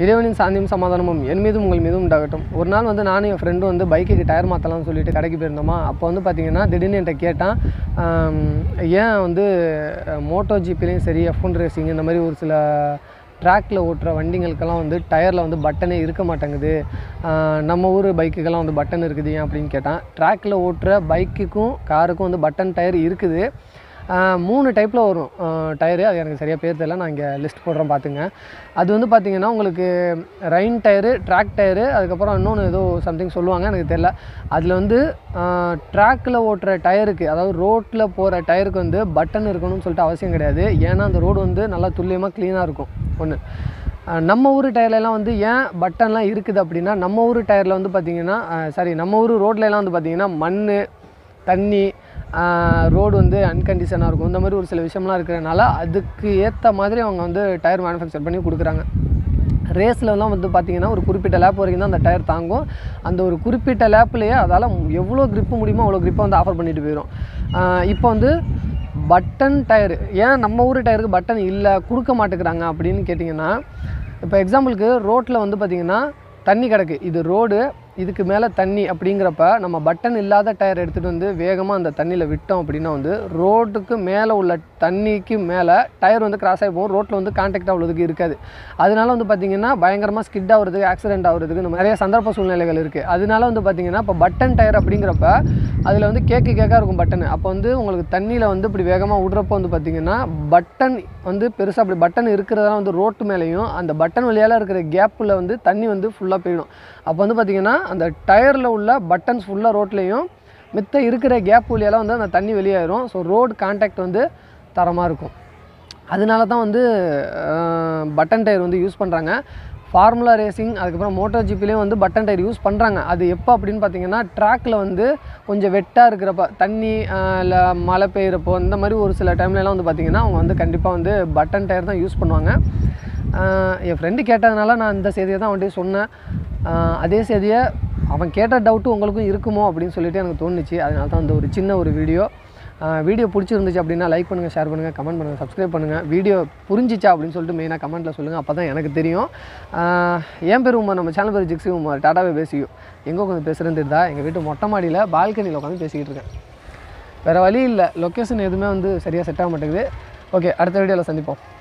இறைவனின் சாந்தியும் சமாதானமும் என் மீதும் உங்கள் மீதும் உண்டாகட்டும் ஒரு நாள் வந்து நானும் என் ஃப்ரெண்டும் வந்து பைக்குக்கு டயர் மாற்றலாம்னு சொல்லிட்டு கடைக்கு போயிருந்தோமா அப்போ வந்து பார்த்தீங்கன்னா திடீர்னு என்கிட்ட கேட்டான் ஆம், ஏன் வந்து மோட்டோ ஜிபிலையும் சரி எஃப் ஒன் ரேசிங் இந்த மாதிரி ஒரு சில ட்ராக்கில் ஓட்டுற வண்டிங்களுக்கெல்லாம் வந்து டயரில் வந்து பட்டனே இருக்க மாட்டேங்குது ஆஹ் நம்ம ஊர் பைக்குக்கெல்லாம் வந்து பட்டன் இருக்குது ஏன் அப்படின்னு கேட்டான் ட்ராக்கில் ஓட்டுற பைக்குக்கும் காருக்கும் வந்து பட்டன் டயர் இருக்குது ஆஹ் மூணு டைப்பில் வரும் டயரு அது எனக்கு சரியாக பேர் தெரியல நான் இங்கே லிஸ்ட் போடுறேன் பார்த்துங்க அது வந்து பார்த்தீங்கன்னா உங்களுக்கு ரைன் டயரு ட்ராக் டயரு அதுக்கப்புறம் இன்னொன்று ஏதோ சம்திங் சொல்லுவாங்க எனக்கு தெரியல அதில் வந்து ட்ராக்கில் ஓட்டுற டயருக்கு அதாவது ரோட்டில் போகிற டயருக்கு வந்து பட்டன் இருக்கணும்னு சொல்லிட்டு அவசியம் கிடையாது ஏன்னா அந்த ரோடு வந்து நல்லா துல்லியமாக க்ளீனாக இருக்கும் ஒன்று நம்ம ஊர் டயர்லலாம் வந்து ஏன் பட்டன்லாம் இருக்குது அப்படின்னா நம்ம ஊர் டயரில் வந்து பார்த்திங்கன்னா சாரி நம்ம ஊர் ரோட்லலாம் வந்து பார்த்திங்கன்னா மண் தண்ணி ரோடு வந்து அன்கண்டிஷனாக இருக்கும் இந்த மாதிரி ஒரு சில விஷயம்லாம் இருக்கிறதுனால அதுக்கு ஏற்ற மாதிரி அவங்க வந்து டயர் மேனுஃபேக்சர் பண்ணி கொடுக்குறாங்க ரேஸ்லலாம் வந்து பார்த்தீங்கன்னா ஒரு குறிப்பிட்ட லேப் வரைக்கும் தான் அந்த டயர் தாங்கும் அந்த ஒரு குறிப்பிட்ட லேப்லேயே அதால் எவ்வளோ grip முடியுமோ அவ்வளோ grip வந்து ஆஃபர் பண்ணிட்டு போயிடும் இப்போ வந்து பட்டன் டயர் ஏன் நம்ம ஊர் டயருக்கு பட்டன் இல்லை கொடுக்க மாட்டேங்கிறாங்க அப்படின்னு கேட்டிங்கன்னா இப்போ எக்ஸாம்பிளுக்கு ரோட்டில் வந்து பார்த்திங்கன்னா தண்ணி கிடக்கு இது ரோடு இதுக்கு மேலே தண்ணி அப்படிங்கிறப்ப நம்ம பட்டன் இல்லாத டயர் எடுத்துகிட்டு வந்து வேகமாக அந்த தண்ணியில் விட்டோம் அப்படின்னா வந்து ரோட்டுக்கு மேலே உள்ள தண்ணிக்கு மேலே டயர் வந்து கிராஸ் ஆகி போகும் ரோட்டில் வந்து கான்டாக்ட் அவ்வளோதுக்கு இருக்காது அதனால வந்து பார்த்திங்கன்னா பயங்கரமாக ஸ்கிட் ஆகுறதுக்கு ஆக்சிடென்ட் ஆகுறதுக்கு இந்த மாதிரி நிறைய சந்தர்ப்ப சூழ்நிலைகள் இருக்குது அதனால வந்து பார்த்திங்கன்னா இப்போ பட்டன் டயர் அப்படிங்கிறப்ப அதில் வந்து கேக்கு கேக்காக இருக்கும் பட்டன் அப்போ வந்து உங்களுக்கு தண்ணியில் வந்து இப்படி வேகமாக விடுறப்போ வந்து பார்த்திங்கன்னா பட்டன் வந்து பெருசாக அப்படி பட்டன் இருக்கிறதெல்லாம் வந்து ரோட்டு மேலேயும் அந்த பட்டன் வழியால் இருக்கிற கேப்பில் வந்து தண்ணி வந்து ஃபுல்லாக போயிடும் அப்போ வந்து பார்த்திங்கன்னா அந்த டயரில் உள்ள பட்டன்ஸ் ஃபுல்லாக ரோட்லேயும் மித்த இருக்கிற கேப் வழியால் வந்து அந்த தண்ணி வெளியாயிரும் ஸோ ரோடு கான்டாக்ட் வந்து தரமாக இருக்கும் அதனால தான் வந்து பட்டன் டயர் வந்து யூஸ் பண்ணுறாங்க ஃபார்முலா ரேசிங் அதுக்கப்புறம் மோட்டோ ஜிப்பிலையும் வந்து பட்டன் டயர் யூஸ் பண்ணுறாங்க அது எப்போ அப்படின்னு பார்த்தீங்கன்னா ட்ராக்கில் வந்து கொஞ்சம் வெட்டாக இருக்கிறப்ப தண்ணி இல்லை மழை பெய்கிறப்போ இந்த மாதிரி ஒரு சில டைம்லலாம் வந்து பார்த்திங்கன்னா அவங்க வந்து கண்டிப்பாக வந்து பட்டன் டயர் தான் யூஸ் பண்ணுவாங்க ஆஹ் என் ஃப்ரெண்டு கேட்டதுனால நான் இந்த செய்தியை தான் அவன்கிட்ட சொன்னேன் ஆஹ் அதே செய்தியை அவன் கேட்ட டவுட்டு உங்களுக்கும் இருக்குமோ அப்படின்னு சொல்லிட்டு எனக்கு தோணுச்சு அதனால தான் இந்த ஒரு சின்ன ஒரு வீடியோ வீடியோ பிடிச்சிருந்துச்சு அப்படின்னா லைக் பண்ணுங்கள் ஷேர் பண்ணுங்கள் கமெண்ட் பண்ணுங்கள் சப்ஸ்கிரைப் பண்ணுங்கள் வீடியோ புரிஞ்சிச்சா அப்படின்னு சொல்லிட்டு மெயினாக கமெண்ட்டில் சொல்லுங்கள் அப்போ தான் எனக்கு தெரியும் ஆஹ் என் பேர் உமர் நம்ம சேனல் பேர் ஜிக்ஸி உமர் டாடாவே பேசியும் எங்கே உட்காந்து பேசுகிறேன்னு தெரியுதா எங்கள் வீட்டு மொட்டை மாடியில் பால்கனியில் உட்காந்து பேசிக்கிட்டு இருக்கேன் வேறு வழி இல்லை லொக்கேஷன் எதுவுமே வந்து சரியாக செட் ஆக மாட்டேங்குது ஓகே அடுத்த வீடியோவில் சந்திப்போம்